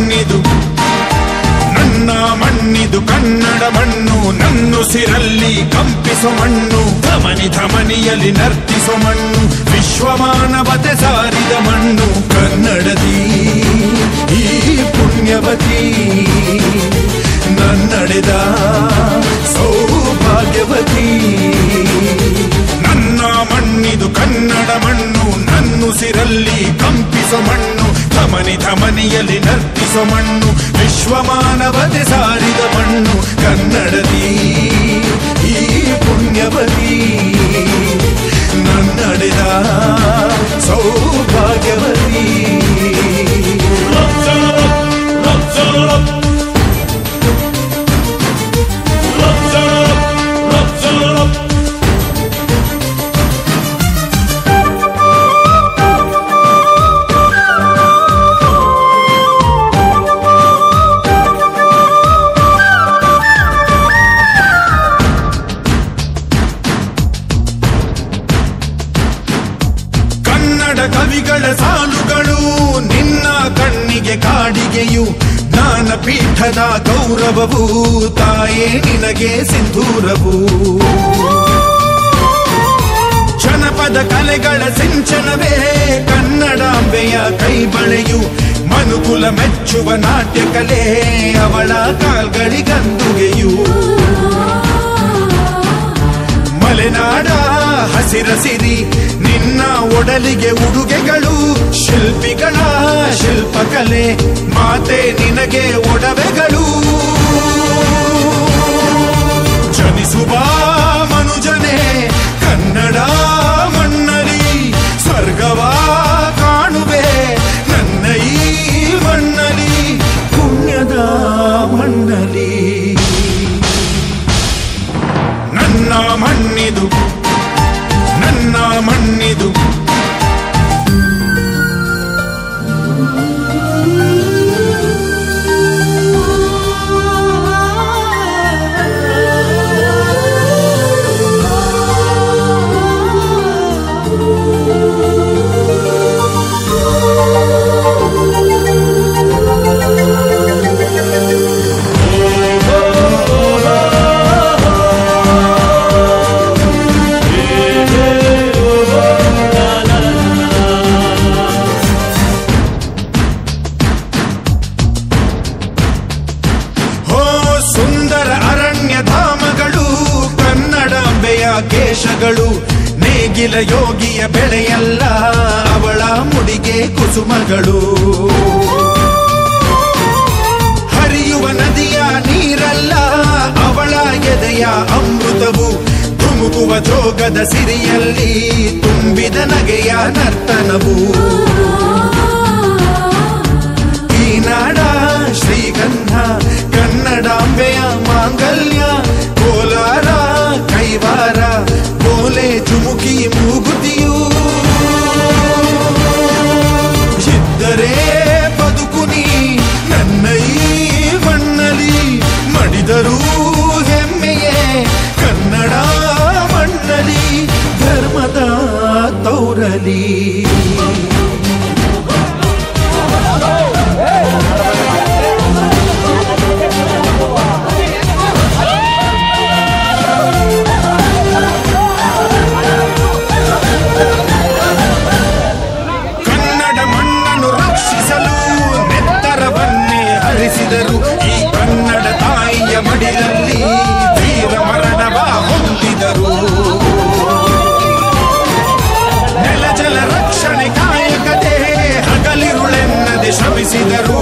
ಮಣ್ಣಿದು ನನ್ನ ಮಣ್ಣಿದು ಕನ್ನಡ ಮಣ್ಣು ನನ್ನುಸಿರಲ್ಲಿ ಕಂಪಿಸೋ ಮಣ್ಣು ಧಮನಿ ಧಮನಿಯಲ್ಲಿ ನರ್ತಿಸೋ ಮಣ್ಣು ವಿಶ್ವಮಾನವತೆ ಸಾರಿದ ಮಣ್ಣು ಕನ್ನಡದಿ ಈ ಪುಣ್ಯವತಿ ನನ್ನಡೆದ ಸೌಭಾಗ್ಯವತಿ ನನ್ನ ಮಣ್ಣಿದು ಕನ್ನಡ ಮಣ್ಣು ನನ್ನುಸಿರಲ್ಲಿ ಕಂಪಿಸೋ ಮಣ್ಣು ಧಮನಿ ಧಮನಿಯಲ್ಲಿ ನರ್ತಿಸೋ ಮಣ್ಣು ವಿಶ್ವಮಾನವತೆ ಸಾರಿದ ಮಣ್ಣು ಕನ್ನಡದಿ ಈ ಪುಣ್ಯವತಿ ನನ್ನಡೆದ ಸೌಭಾಗ್ಯವತಿ ಕನ್ನಡ ಕವಿಗಳ ಸಾಲುಗಳು ನಿನ್ನ ಕಣ್ಣಿಗೆ ಕಾಡಿಗೆಯು ಜ್ಞಾನಪೀಠದ ಗೌರವವು ತಾಯೇ ನಿನಗೆ ಸಿಂಧೂರವು ಜನಪದ ಕಲೆಗಳ ಸಿಂಚನವೇ ಕನ್ನಡಾಂಬೆಯ ಕೈಬಳೆಯು ಮನುಕುಲ ಮೆಚ್ಚುವ ನಾಟ್ಯ ಕಲೆ ಅವಳ ಕಾಲ್ಗಳಿಗಂದುಗೆಯು ಮಲೆನಾಡ ಹಸಿರ ಸಿರಿ ನಿನ್ನ ಒಡಲಿಗೆ ಉಡುಗೆಗಳು ಶಿಲ್ಪಿಗಳ ಶಿಲ್ಪಕಲೆ ಮಾತೆ ನಿನಗೆ ಒಡವೆಗಳು ಜನಿಸುವ ಮನುಜನೆ ಕನ್ನಡ ಮಣ್ಣಲಿ ಸ್ವರ್ಗವ ಕಾಣುವೆ ನನ್ನ ಈ ಮಣ್ಣಲಿ ಪುಣ್ಯದ ಮಣ್ಣಲಿ ನನ್ನ ಮಣ್ಣಿದು ನನ್ನ ಮಣ್ಣಿದು ಹೋ ಸುಂದರ ಅರಣ್ಯ ಧಾಮಗಳು ಕನ್ನಡಾಂಬೆಯ ಕೇಶಗಳು ನೇಗಿಲ ಯೋಗಿಯ ಬೆಳೆಯಲ್ಲ ಅವಳ ಮುಡಿಗೆ ಕುಸುಮಗಳು ಹರಿಯುವ ನದಿಯ ನೀರಲ್ಲ ಅವಳ ಎದೆಯ ಅಮೃತವು ಧುಮುಕುವ ಜೋಗದ ಸಿರಿಯಲ್ಲಿ ತುಂಬಿದ ನಗೆಯ ನರ್ತನವು ಈ ನಾಡ ಶ್ರೀಗಂಧ ಕನ್ನಡಾಂಬೆಯ ಮಾಂಗಲ್ಯ ಕೋಲಾರ ಕೈವಾರ ಬೋಲೆ ಚುಮುಕಿ ಮೂಗುತಿಯು ಇದ್ದರೆ ಬದುಕು ನೀ ನನ್ನ ಈ ಮಣ್ಣಲಿ ಮಡಿದರೂ ಹೆಮ್ಮೆಯೇ ಕನ್ನಡ ಮಣ್ಣಲಿ ಧರ್ಮದ ತೌರಲಿ ಕನ್ನಡ ಮಣ್ಣನ್ನು ರಕ್ಷಿಸಲು ನೆತ್ತರವನ್ನೇ ಹರಿಸಿದರು ಈ ಕನ್ನಡ ತಾಯಿಯ ಮಡಿಲಲ್ಲಿ ವೀರ ಮರಣವ ಹೊಂದಿದರು ನೆಲ ಜಲ ರಕ್ಷಣೆ ಕಾಯಕತೆ ಹಗಲಿರುಳೆನ್ನದೆ ಶ್ರಮಿಸಿದರು